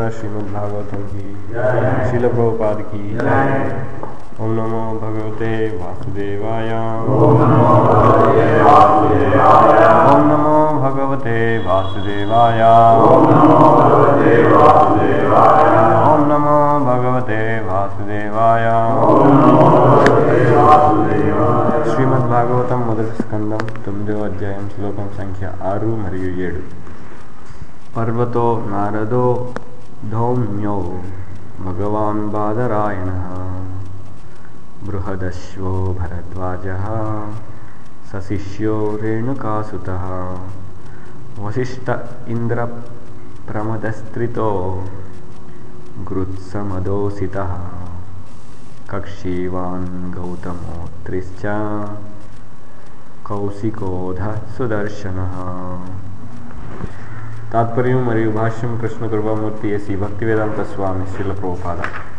श्रीमद्भागवतम की शिल प्रभुपाद की ओम नमो भगवते वासुदेवाय ओम नमो भगवते वासुदेवाय ओम नमो भगवते वासुदेवाय ओम नमो भगवते वासुदेवाय ओम नमो भगवते वासुदेवाय ओम नमो भगवते वासुदेवाय శ్రీమద్భాగవతం మొదటి స్కందం తొమ్మిదవ అధ్యాయం శ్లోకం సంఖ్య ఆరు మరియు ఏడు పర్వతో నారదో ధౌమ్యో భగవాన్ బాదరాయణ బృహదశ్వో భరద్వాజ సశిష్యో రేణుకాసుత వశిష్ట ఇంద్ర ప్రమదస్త్రితో గృత్సమదోసిత కక్షీవాన్ గౌతమోత్రిశ్చ కౌశికోధ సుదర్శన తాత్పర్యం మరియు భాష్యం కృష్ణ కృపామూర్తి ఎసి భక్తి వేదాంత స్వామి శ్రీల ప్రభుపాద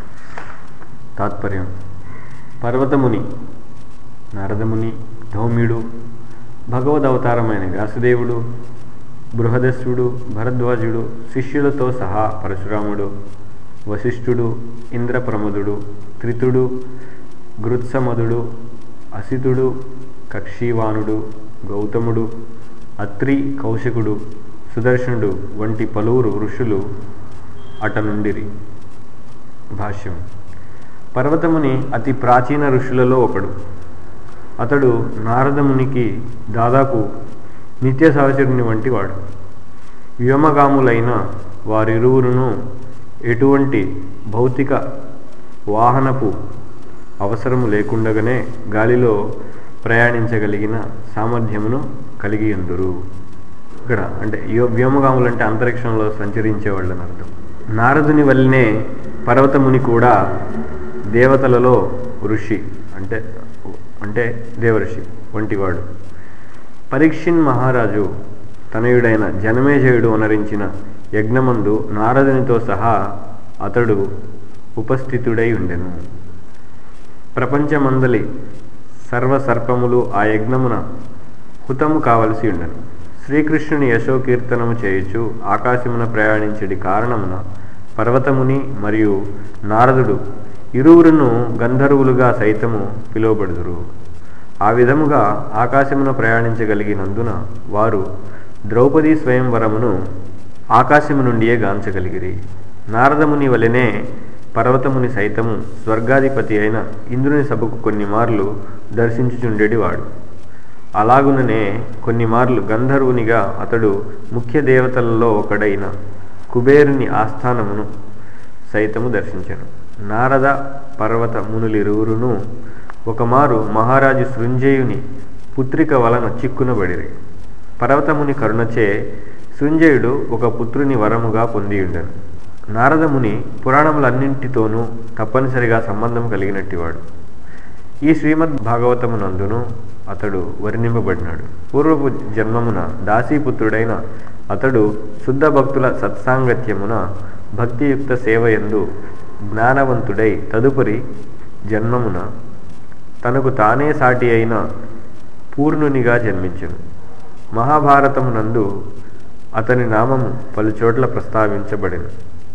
తాత్పర్యం పర్వతముని నారదముని ధౌమ్యుడు భగవద్ అవతారమైన వ్యాసదేవుడు బృహదస్సుడు భరద్వాజుడు శిష్యులతో సహా పరశురాముడు వశిష్ఠుడు ఇంద్రప్రమదుడు త్రితుడు గృత్సమదుడు అసితుడు కక్షీవానుడు గౌతముడు అత్రి కౌశికుడు సుదర్శనుడు వంటి పలువురు ఋషులు అటనుండిరి భాష్యం పర్వతముని అతి ప్రాచీన ఋషులలో ఒకడు అతడు నారదమునికి దాదాపు నిత్య సహచరుని వంటి వాడు వ్యోమగాములైన వారిరువురును ఎటువంటి భౌతిక వాహనపు అవసరము లేకుండగానే గాలిలో ప్రయాణించగలిగిన సామర్థ్యమును కలిగి ఉందురు ఇక్కడ అంటే యో- వ్యోమగాములు అంటే అంతరిక్షంలో సంచరించేవాళ్ళు అని అర్థం నారదుని వల్లనే పర్వతముని కూడా దేవతలలో ఋషి అంటే అంటే దేవఋషి వంటివాడు పరీక్షిన్ మహారాజు తనయుడైన జనమేజయుడు అనరించిన యజ్ఞమందు నారదునితో సహా అతడు ఉపస్థితుడై ఉండెను ప్రపంచమందలి సర్వసర్పములు ఆ యజ్ఞమున హుతము కావలసి ఉండెను శ్రీకృష్ణుని యశోకీర్తనము చేయుచు ఆకాశమున ప్రయాణించడి కారణమున పర్వతముని మరియు నారదుడు ఇరువురును గంధర్వులుగా సైతము పిలువబడుదురు ఆ విధముగా ఆకాశమున ప్రయాణించగలిగినందున వారు ద్రౌపదీ స్వయంవరమును ఆకాశము నుండియే గాంచగలిగిరి నారదముని వలెనే పర్వతముని సైతము స్వర్గాధిపతి అయిన ఇంద్రుని సభకు కొన్ని మార్లు దర్శించుచుండేటివాడు అలాగుననే కొన్ని మార్లు గంధర్వునిగా అతడు ముఖ్య దేవతలలో ఒకడైన కుబేరుని ఆస్థానమును సైతము దర్శించను నారద పర్వత మునులిరువురును ఒకమారు మహారాజు సృంజయుని పుత్రిక వలన చిక్కునబడిరి పర్వతముని కరుణచే సృంజయుడు ఒక పుత్రుని వరముగా పొందియుండెను నారదముని పురాణములన్నింటితోనూ తప్పనిసరిగా సంబంధం కలిగినట్టివాడు ఈ శ్రీమద్ భాగవతమునందును అతడు వర్ణింపబడినాడు పూర్వపు జన్మమున దాసీపుత్రుడైన అతడు శుద్ధ భక్తుల సత్సాంగత్యమున భక్తియుక్త సేవయందు జ్ఞానవంతుడై తదుపరి జన్మమున తనకు తానే సాటి అయిన పూర్ణునిగా జన్మించును మహాభారతమునందు అతని నామము పలుచోట్ల ప్రస్తావించబడింది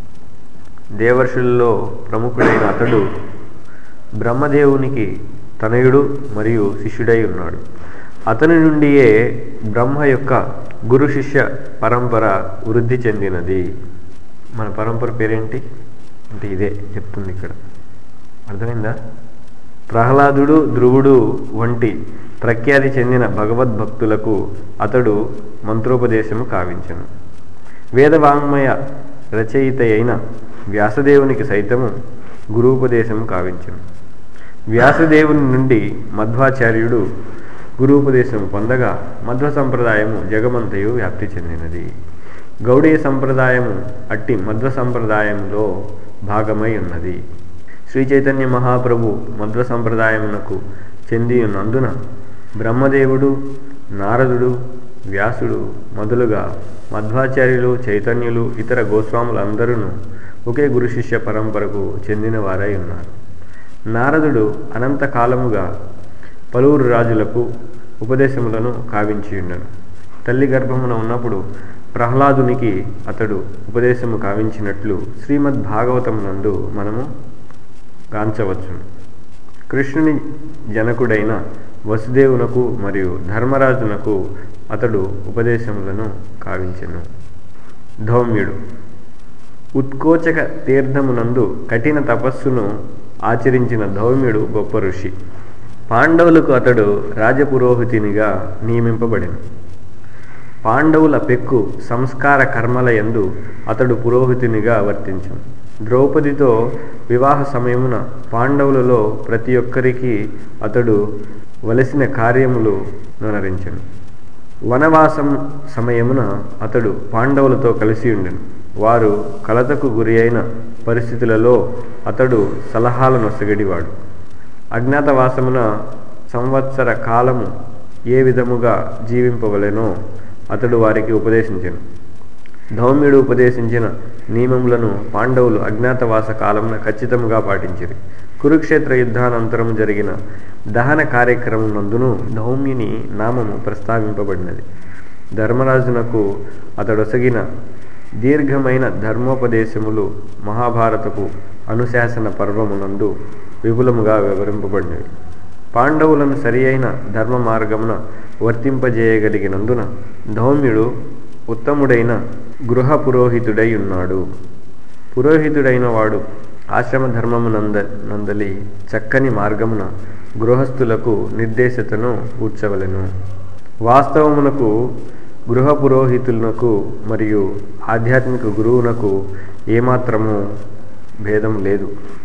దేవర్షుల్లో ప్రముఖుడైన అతడు బ్రహ్మదేవునికి తనయుడు మరియు శిష్యుడై ఉన్నాడు అతని నుండియే బ్రహ్మ యొక్క గురు శిష్య పరంపర వృద్ధి చెందినది మన పరంపర పేరేంటి అంటే ఇదే చెప్తుంది ఇక్కడ అర్థమైందా ప్రహ్లాదుడు ధ్రువుడు వంటి ప్రఖ్యాతి చెందిన భగవద్భక్తులకు అతడు మంత్రోపదేశము కావించను వేదవాంగ్మయ రచయిత అయిన వ్యాసదేవునికి సైతము గురూపదేశము కావించను వ్యాసదేవుని నుండి మధ్వాచార్యుడు గురూపదేశం పొందగా మధ్వ సంప్రదాయము జగమంతయు వ్యాప్తి చెందినది గౌడీయ సంప్రదాయము అట్టి మధ్వ సంప్రదాయంలో భాగమై ఉన్నది శ్రీ చైతన్య మహాప్రభు మధ్వ సంప్రదాయమునకు చెంది ఉన్నందున బ్రహ్మదేవుడు నారదుడు వ్యాసుడు మొదలుగా మధ్వాచార్యులు చైతన్యులు ఇతర గోస్వాములందరూ ఒకే గురు శిష్య పరంపరకు చెందిన వారై ఉన్నారు నారదుడు అనంతకాలముగా పలువురు రాజులకు ఉపదేశములను కావించి ఉండను తల్లి గర్భమున ఉన్నప్పుడు ప్రహ్లాదునికి అతడు ఉపదేశము కావించినట్లు శ్రీమద్ భాగవతం నందు మనము గాంచవచ్చును కృష్ణుని జనకుడైన వసుదేవునకు మరియు ధర్మరాజునకు అతడు ఉపదేశములను కావించెను ధౌమ్యుడు ఉత్కోచక తీర్థమునందు కఠిన తపస్సును ఆచరించిన ధౌమ్యుడు గొప్ప ఋషి పాండవులకు అతడు రాజపురోహితునిగా నియమింపబడిన పాండవుల పెక్కు సంస్కార కర్మల యందు అతడు పురోహితునిగా వర్తించను ద్రౌపదితో వివాహ సమయమున పాండవులలో ప్రతి ఒక్కరికి అతడు వలసిన కార్యములు నొనరించను వనవాసం సమయమున అతడు పాండవులతో కలిసి ఉండెను వారు కలతకు గురి అయిన పరిస్థితులలో అతడు సలహాలు నొసగడివాడు అజ్ఞాతవాసమున సంవత్సర కాలము ఏ విధముగా జీవింపవలెనో అతడు వారికి ఉపదేశించెను ధౌమ్యుడు ఉపదేశించిన నియమములను పాండవులు అజ్ఞాతవాస కాలమున ఖచ్చితంగా పాటించిరి కురుక్షేత్ర యుద్ధానంతరం జరిగిన దహన కార్యక్రమం నందును ధౌమ్యుని నామము ప్రస్తావింపబడినది ధర్మరాజునకు అతడొసగిన దీర్ఘమైన ధర్మోపదేశములు మహాభారతపు అనుశాసన పర్వమునందు విపులముగా వివరింపబడినవి పాండవులను సరి అయిన ధర్మ మార్గమున వర్తింపజేయగలిగినందున ధౌమ్యుడు ఉత్తముడైన గృహ పురోహితుడై ఉన్నాడు పురోహితుడైన వాడు ఆశ్రమ ధర్మము నంద నందలి చక్కని మార్గమున గృహస్థులకు నిర్దేశతను కూర్చవలెను వాస్తవమునకు గృహ పురోహితులకు మరియు ఆధ్యాత్మిక గురువునకు ఏమాత్రము భేదం లేదు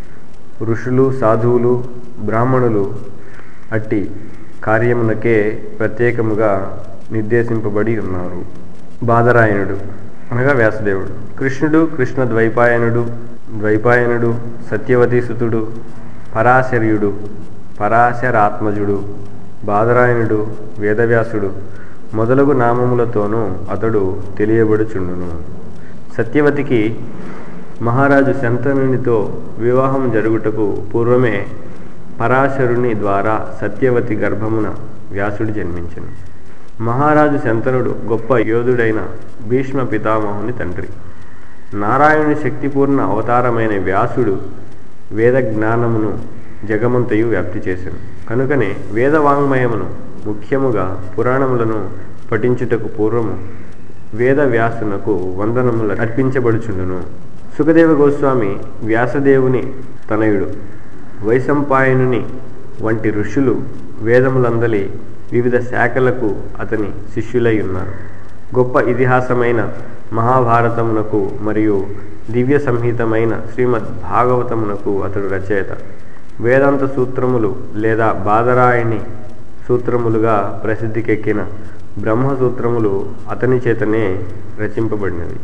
ఋషులు సాధువులు బ్రాహ్మణులు అట్టి కార్యమునకే ప్రత్యేకముగా నిర్దేశింపబడి ఉన్నారు బాదరాయణుడు అనగా వ్యాసదేవుడు కృష్ణుడు కృష్ణ ద్వైపాయనుడు ద్వైపాయనుడు సత్యవతీసుతుడు పరాశర్యుడు పరాశరాత్మజుడు బాదరాయణుడు వేదవ్యాసుడు మొదలగు నామములతోనూ అతడు తెలియబడుచుండును సత్యవతికి మహారాజు శంతనునితో వివాహం జరుగుటకు పూర్వమే పరాశరుని ద్వారా సత్యవతి గర్భమున వ్యాసుడు జన్మించను మహారాజు శంతనుడు గొప్ప యోధుడైన భీష్మ పితామహుని తండ్రి నారాయణుని శక్తిపూర్ణ అవతారమైన వ్యాసుడు వేద జ్ఞానమును జగమంతయు వ్యాప్తి చేశాను కనుకనే వేదవాంగ్మయమును ముఖ్యముగా పురాణములను పఠించుటకు పూర్వము వేద వ్యాసునకు వందనములు అర్పించబడుచుండును సుఖదేవ గోస్వామి వ్యాసదేవుని తనయుడు వైశంపాయనుని వంటి ఋషులు వేదములందలి వివిధ శాఖలకు అతని శిష్యులై ఉన్నారు గొప్ప ఇతిహాసమైన మహాభారతమునకు మరియు దివ్య సంహితమైన శ్రీమద్ భాగవతమునకు అతడు రచయిత వేదాంత సూత్రములు లేదా బాదరాయణి సూత్రములుగా ప్రసిద్ధికెక్కిన బ్రహ్మసూత్రములు అతని చేతనే రచింపబడినవి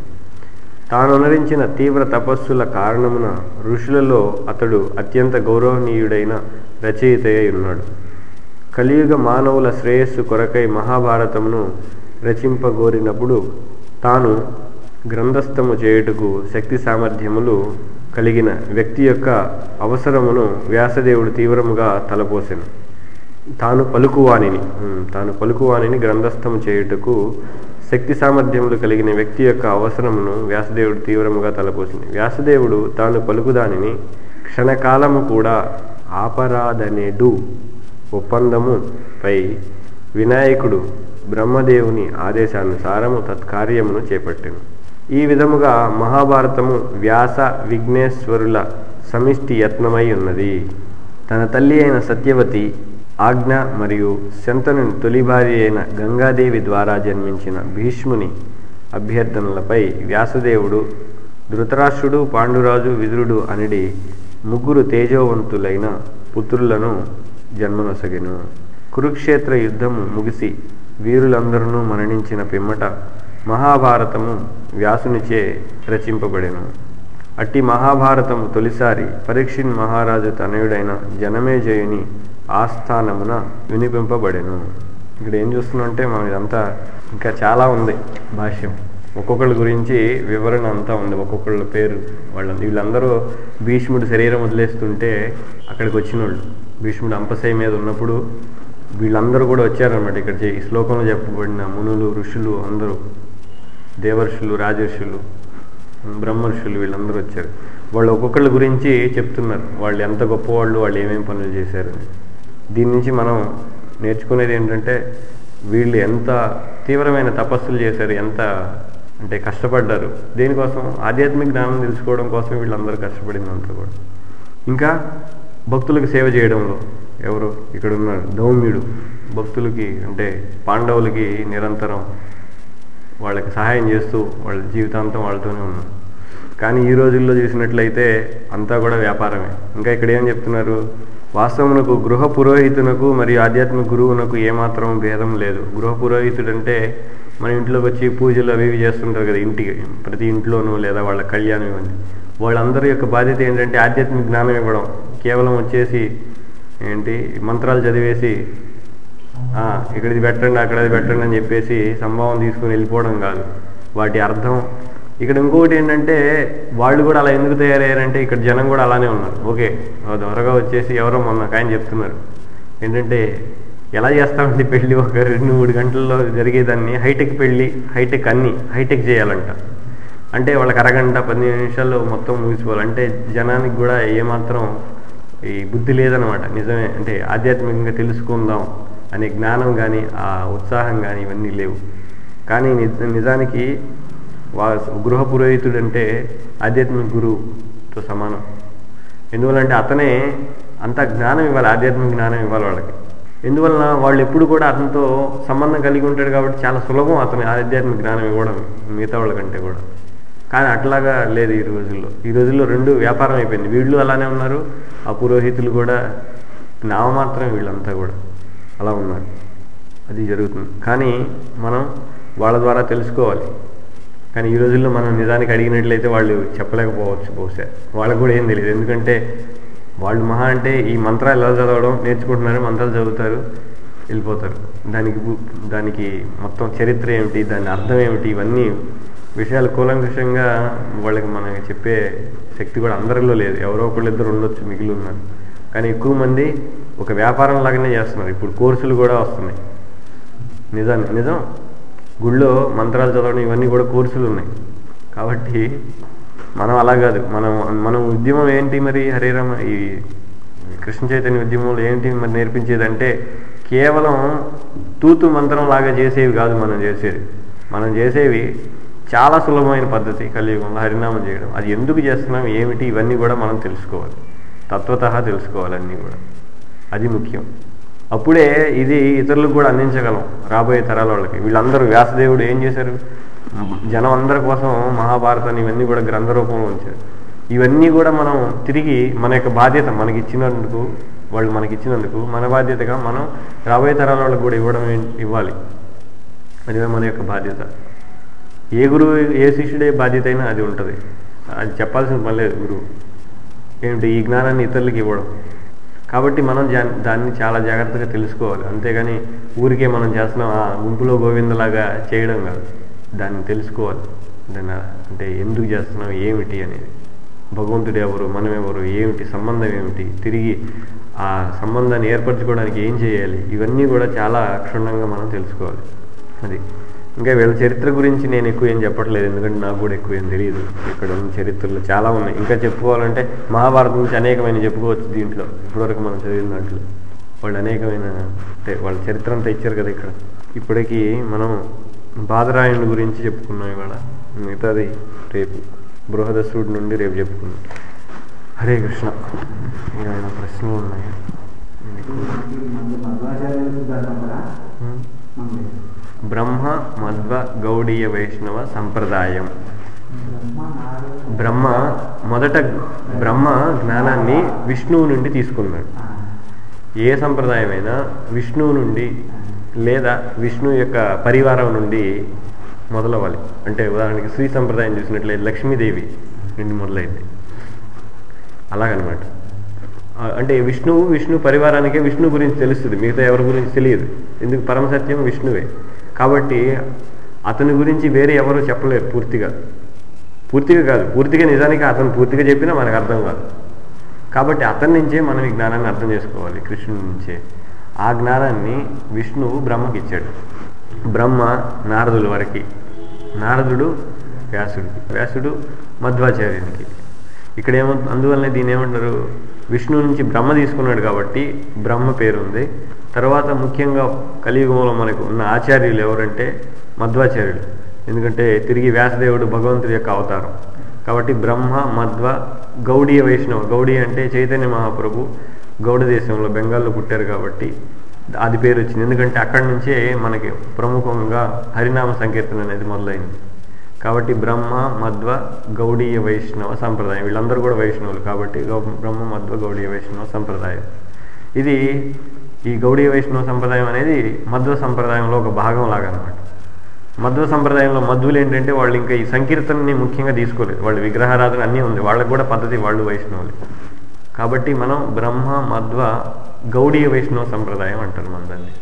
తానొనరించిన తీవ్ర తపస్సుల కారణమున ఋషులలో అతడు అత్యంత గౌరవనీయుడైన రచయితయ్య ఉన్నాడు కలియుగ మానవుల శ్రేయస్సు కొరకై మహాభారతమును రచింపగోరినప్పుడు తాను గ్రంథస్థము చేయుటకు శక్తి సామర్థ్యములు కలిగిన వ్యక్తి యొక్క అవసరమును వ్యాసదేవుడు తీవ్రముగా తలపోసెను తాను పలుకువాణిని తాను పలుకువాణిని గ్రంథస్థము చేయుటకు శక్తి సామర్థ్యములు కలిగిన వ్యక్తి యొక్క అవసరమును వ్యాసదేవుడు తీవ్రముగా తలపోసింది వ్యాసదేవుడు తాను పలుకుదానిని క్షణకాలము కూడా ఆపరాధనేడు ఒప్పందము పై వినాయకుడు బ్రహ్మదేవుని ఆదేశానుసారము తత్కార్యమును చేపట్టెను ఈ విధముగా మహాభారతము వ్యాస విఘ్నేశ్వరుల సమిష్టి యత్నమై ఉన్నది తన తల్లి అయిన సత్యవతి ఆజ్ఞ మరియు శంతనుని తొలి భార్య అయిన గంగాదేవి ద్వారా జన్మించిన భీష్ముని అభ్యర్థనలపై వ్యాసదేవుడు ధృతరాష్ట్రుడు పాండురాజు విదురుడు అనిడి ముగ్గురు తేజోవంతులైన పుత్రులను జన్మనొసగెను కురుక్షేత్ర యుద్ధము ముగిసి వీరులందరూ మరణించిన పిమ్మట మహాభారతము వ్యాసునిచే రచింపబడెను అట్టి మహాభారతము తొలిసారి పరీక్షిన్ మహారాజు తనయుడైన జనమేజయుని ఆస్థానమున వినిపింపబడెను ఇక్కడ ఏం చూస్తున్నాం అంటే మనం ఇదంతా ఇంకా చాలా ఉంది భాష్యం ఒక్కొక్కళ్ళ గురించి వివరణ అంతా ఉంది ఒక్కొక్కళ్ళ పేరు వాళ్ళ వీళ్ళందరూ భీష్ముడు శరీరం వదిలేస్తుంటే అక్కడికి వచ్చిన వాళ్ళు భీష్ముడు అంపశయ మీద ఉన్నప్పుడు వీళ్ళందరూ కూడా వచ్చారనమాట ఇక్కడ చే- ఈ శ్లోకంలో చెప్పబడిన మునులు ఋషులు అందరూ దేవర్షులు రాజర్షులు బ్రహ్మర్షులు వీళ్ళందరూ వచ్చారు వాళ్ళు ఒక్కొక్కళ్ళ గురించి చెప్తున్నారు వాళ్ళు ఎంత గొప్పవాళ్ళు వాళ్ళు ఏమేమి పనులు చేశారని దీని నుంచి మనం నేర్చుకునేది ఏంటంటే వీళ్ళు ఎంత తీవ్రమైన తపస్సులు చేశారు ఎంత అంటే కష్టపడ్డారు దేనికోసం ఆధ్యాత్మిక జ్ఞానం తెలుసుకోవడం కోసం వీళ్ళందరూ కష్టపడిందంతా కూడా ఇంకా భక్తులకు సేవ చేయడంలో ఎవరు ఇక్కడ ఉన్నారు దౌమ్యుడు భక్తులకి అంటే పాండవులకి నిరంతరం వాళ్ళకి సహాయం చేస్తూ వాళ్ళ జీవితాంతం వాళ్ళతోనే ఉన్నారు కానీ ఈ రోజుల్లో చూసినట్లయితే అంతా కూడా వ్యాపారమే ఇంకా ఇక్కడ ఏం చెప్తున్నారు వాస్తవమునకు గృహ పురోహితునకు మరియు ఆధ్యాత్మిక గురువునకు ఏమాత్రం భేదం లేదు గృహ పురోహితుడు అంటే మన ఇంట్లోకి వచ్చి పూజలు అవి ఇవి చేస్తుంటారు కదా ఇంటికి ప్రతి ఇంట్లోనూ లేదా వాళ్ళ కళ్యాణం ఇవన్నీ వాళ్ళందరి యొక్క బాధ్యత ఏంటంటే ఆధ్యాత్మిక జ్ఞానం ఇవ్వడం కేవలం వచ్చేసి ఏంటి మంత్రాలు చదివేసి ఆ, ఇక్కడ ఇది పెట్టండి అక్కడ ఇది పెట్టండి అని చెప్పేసి సంభావం తీసుకుని వెళ్ళిపోవడం కాదు వాటి అర్థం ఇక్కడ ఇంకొకటి ఏంటంటే వాళ్ళు కూడా అలా ఎందుకు తయారయ్యారంటే ఇక్కడ జనం కూడా అలానే ఉన్నారు ఓకే త్వరగా వచ్చేసి ఎవరో మొన్న ఒక ఆయన చెప్తున్నారు ఏంటంటే ఎలా చేస్తామండి పెళ్ళి ఒక రెండు మూడు గంటల్లో జరిగేదాన్ని హైటెక్ పెళ్ళి హైటెక్ అన్ని హైటెక్ చేయాలంట అంటే వాళ్ళకి అరగంట పదిహేను నిమిషాల్లో మొత్తం ముగిసిపోవాలి అంటే జనానికి కూడా ఏమాత్రం ఈ బుద్ధి లేదనమాట నిజమే అంటే ఆధ్యాత్మికంగా తెలుసుకుందాం అనే జ్ఞానం కానీ ఆ ఉత్సాహం కానీ ఇవన్నీ లేవు కానీ నిజ నిజానికి వా గృహ పురోహితుడు అంటే ఆధ్యాత్మిక గురువుతో సమానం ఎందువల్లంటే అతనే అంత జ్ఞానం ఇవ్వాలి ఆధ్యాత్మిక జ్ఞానం ఇవ్వాలి వాళ్ళకి ఎందువలన వాళ్ళు ఎప్పుడు కూడా అతనితో సంబంధం కలిగి ఉంటాడు కాబట్టి చాలా సులభం అతని ఆధ్యాత్మిక జ్ఞానం ఇవ్వడం మిగతా వాళ్ళకంటే కూడా కానీ అట్లాగా లేదు ఈ రోజుల్లో ఈ రోజుల్లో రెండు వ్యాపారం అయిపోయింది వీళ్ళు అలానే ఉన్నారు ఆ పురోహితులు కూడా నామమాత్రం వీళ్ళంతా కూడా అలా ఉన్నారు అది జరుగుతుంది కానీ మనం వాళ్ళ ద్వారా తెలుసుకోవాలి కానీ ఈ రోజుల్లో మనం నిజానికి అడిగినట్లయితే వాళ్ళు చెప్పలేకపోవచ్చు బహుశా వాళ్ళకు కూడా ఏం తెలియదు ఎందుకంటే వాళ్ళు మహా అంటే ఈ మంత్రాలు ఎలా చదవడం నేర్చుకుంటున్నారు మంత్రాలు చదువుతారు వెళ్ళిపోతారు దానికి గు- దానికి మొత్తం చరిత్ర ఏమిటి దాని అర్థం ఏమిటి ఇవన్నీ విషయాలు కూలంకషంగా వాళ్ళకి మనకి చెప్పే శక్తి కూడా అందరిలో లేదు ఎవరో ఒకళ్ళు ఇద్దరు ఉండొచ్చు మిగిలి ఉన్నారు కానీ ఎక్కువ మంది ఒక వ్యాపారం లాగానే చేస్తున్నారు ఇప్పుడు కోర్సులు కూడా వస్తున్నాయి నిజాన్ని నిజం గుళ్ళో మంత్రాలు చదవడం ఇవన్నీ కూడా కోర్సులు ఉన్నాయి కాబట్టి మనం అలా కాదు మనం మనం ఉద్యమం ఏంటి మరి హరిరామ ఈ కృష్ణ చైతన్య ఉద్యమంలో ఏంటి మరి నేర్పించేదంటే కేవలం తూతు మంత్రం లాగా చేసేవి కాదు మనం చేసేది మనం చేసేవి చాలా సులభమైన పద్ధతి కలియుగంలో హరినామం చేయడం అది ఎందుకు చేస్తున్నాం ఏమిటి ఇవన్నీ కూడా మనం తెలుసుకోవాలి తత్వత తెలుసుకోవాలి అన్నీ కూడా అది ముఖ్యం అప్పుడే ఇది ఇతరులకు కూడా అందించగలం రాబోయే తరాల వాళ్ళకి వీళ్ళందరూ వ్యాసదేవుడు ఏం చేశారు జనం అందరి కోసం మహాభారతాన్ని ఇవన్నీ కూడా గ్రంథ రూపంలో ఉంచారు ఇవన్నీ కూడా మనం తిరిగి మన యొక్క బాధ్యత మనకి ఇచ్చినందుకు వాళ్ళు మనకి ఇచ్చినందుకు మన బాధ్యతగా మనం రాబోయే తరాల వాళ్ళకి కూడా ఇవ్వడం ఏం- ఇవ్వాలి అది మన యొక్క బాధ్యత ఏ గురువు ఏ శిష్యుడే బాధ్యత అయినా అది ఉంటుంది అది చెప్పాల్సిన పని లేదు గురువు ఏమిటి ఈ జ్ఞానాన్ని ఇతరులకు ఇవ్వడం కాబట్టి మనం జా- దాన్ని చాలా జాగ్రత్తగా తెలుసుకోవాలి అంతేగాని ఊరికే మనం చేస్తున్నాం ఆ గుంపులో గోవిందలాగా చేయడం కాదు దాన్ని తెలుసుకోవాలి దాన్ని అంటే ఎందుకు చేస్తున్నాం ఏమిటి అనేది భగవంతుడు ఎవరు మనం ఎవరు ఏమిటి సంబంధం ఏమిటి తిరిగి ఆ సంబంధాన్ని ఏర్పరచుకోవడానికి ఏం చేయాలి ఇవన్నీ కూడా చాలా క్షుణ్ణంగా మనం తెలుసుకోవాలి అది ఇంకా వీళ్ళ చరిత్ర గురించి నేను ఎక్కువ ఏం చెప్పట్లేదు ఎందుకంటే నాకు కూడా ఎక్కువ ఏం తెలియదు ఇక్కడ ఉన్న చరిత్రలు చాలా ఉన్నాయి ఇంకా చెప్పుకోవాలంటే మహాభారతం నుంచి అనేకమైన చెప్పుకోవచ్చు దీంట్లో ఇప్పటివరకు మనం చదివిన దాంట్లో వాళ్ళు అనేకమైన అంటే వాళ్ళ చరిత్ర అంతా ఇచ్చారు కదా ఇక్కడ ఇప్పటికీ మనం బాదరాయణుడి గురించి చెప్పుకున్నాం ఇవాళ మిగతాది రేపు బృహదసుడు నుండి రేపు చెప్పుకున్నాం హరే కృష్ణ ఏమైనా ప్రశ్నలు ఉన్నాయా మీకు మధ్వాచార్య సిద్ధాంతం కూడా హ్మ్? ఉంది. బ్రహ్మ మధ్వ గౌడీయ వైష్ణవ సంప్రదాయం బ్రహ్మ నారాయణ బ్రహ్మ మొదట బ్రహ్మ జ్ఞానాన్ని విష్ణువు నుండి తీసుకున్నాడు ఆ, ఏ సంప్రదాయమైనా విష్ణువు నుండి లేదా విష్ణువు యొక్క పరివారం నుండి మొదలవ్వాలి అంటే ఉదాహరణకి శ్రీ సంప్రదాయం చూసినట్లయితే లక్ష్మీదేవి నుండి మొదలైంది అలాగనమాట ఆ, అంటే విష్ణువు విష్ణు పరివారానికే విష్ణు గురించి తెలుస్తుంది మిగతా ఎవరి గురించి తెలియదు ఎందుకు పరమసత్యం విష్ణువే కాబట్టి అతని గురించి వేరే ఎవరు చెప్పలేరు పూర్తిగా పూర్తిగా కాదు పూర్తిగా నిజానికి అతను పూర్తిగా చెప్పినా మనకు అర్థం కాదు కాబట్టి అతని నుంచే మనం ఈ జ్ఞానాన్ని అర్థం చేసుకోవాలి కృష్ణుడి నుంచే ఆ జ్ఞానాన్ని విష్ణువు బ్రహ్మకి ఇచ్చాడు బ్రహ్మ నారదుల వరకు నారదుడు వ్యాసుడికి వ్యాసుడు మధ్వాచార్యునికి ఇక్కడ ఏమో అందువల్లనే దీని ఏమంటారు విష్ణు నుంచి బ్రహ్మ తీసుకున్నాడు కాబట్టి బ్రహ్మ పేరు ఉంది తర్వాత ముఖ్యంగా కలియుగంలో మనకు ఉన్న ఆచార్యులు ఎవరంటే మధ్వాచార్యులు ఎందుకంటే తిరిగి వ్యాసదేవుడు భగవంతుడి యొక్క అవతారం కాబట్టి బ్రహ్మ మధ్వ గౌడీయ వైష్ణవ గౌడీ అంటే చైతన్య మహాప్రభు గౌడ దేశంలో బెంగాల్లో పుట్టారు కాబట్టి అది పేరు వచ్చింది ఎందుకంటే అక్కడి నుంచే మనకి ప్రముఖంగా హరినామ సంకీర్తన అనేది మొదలైంది కాబట్టి బ్రహ్మ మధ్వ గౌడీయ వైష్ణవ సంప్రదాయం వీళ్ళందరూ కూడా వైష్ణవులు కాబట్టి గౌ- బ్రహ్మ మధ్వ గౌడీయ వైష్ణవ సంప్రదాయం ఇది ఈ గౌడీయ వైష్ణవ సంప్రదాయం అనేది మధ్వ సంప్రదాయంలో ఒక భాగం లాగా అనమాట మధ్వ సంప్రదాయంలో మధ్వులు ఏంటంటే వాళ్ళు ఇంకా ఈ సంకీర్తనని ముఖ్యంగా తీసుకోలేదు వాళ్ళు విగ్రహారాధన అన్నీ ఉంది వాళ్ళకు కూడా పద్ధతి వాళ్ళు వైష్ణవులు కాబట్టి మనం బ్రహ్మ మధ్వ గౌడీయ వైష్ణవ సంప్రదాయం అంటారు మన దాన్ని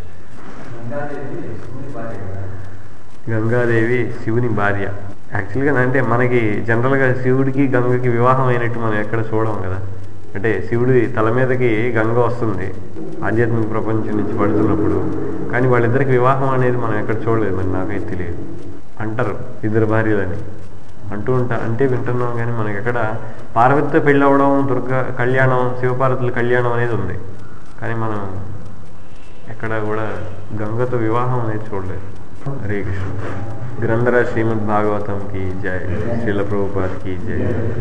గంగాదేవి శివుని భార్య యాక్చువల్గా అంటే మనకి జనరల్గా శివుడికి గంగకి వివాహం అయినట్టు మనం ఎక్కడ చూడం కదా అంటే శివుడి తల మీదకి గంగ వస్తుంది ఆధ్యాత్మిక ప్రపంచం నుంచి పడుతున్నప్పుడు కానీ వాళ్ళిద్దరికి వివాహం అనేది మనం ఎక్కడ చూడలేదు మరి నాకైతే తెలియదు అంటారు ఇద్దరు భార్యలని అంటూ ఉంటారు అంటే వింటున్నాం కానీ మనకి ఎక్కడ పార్వతితో పెళ్ళి అవ్వడం దుర్గ కళ్యాణం శివపార్వతుల కళ్యాణం అనేది ఉంది కానీ మనం ఎక్కడ కూడా గంగతో వివాహం అనేది చూడలేదు హరే కృష్ణ గ్రంథరాజ్ శ్రీమద్ భాగవతం కి జై శ్రీల ప్రభుపాద్ కి జై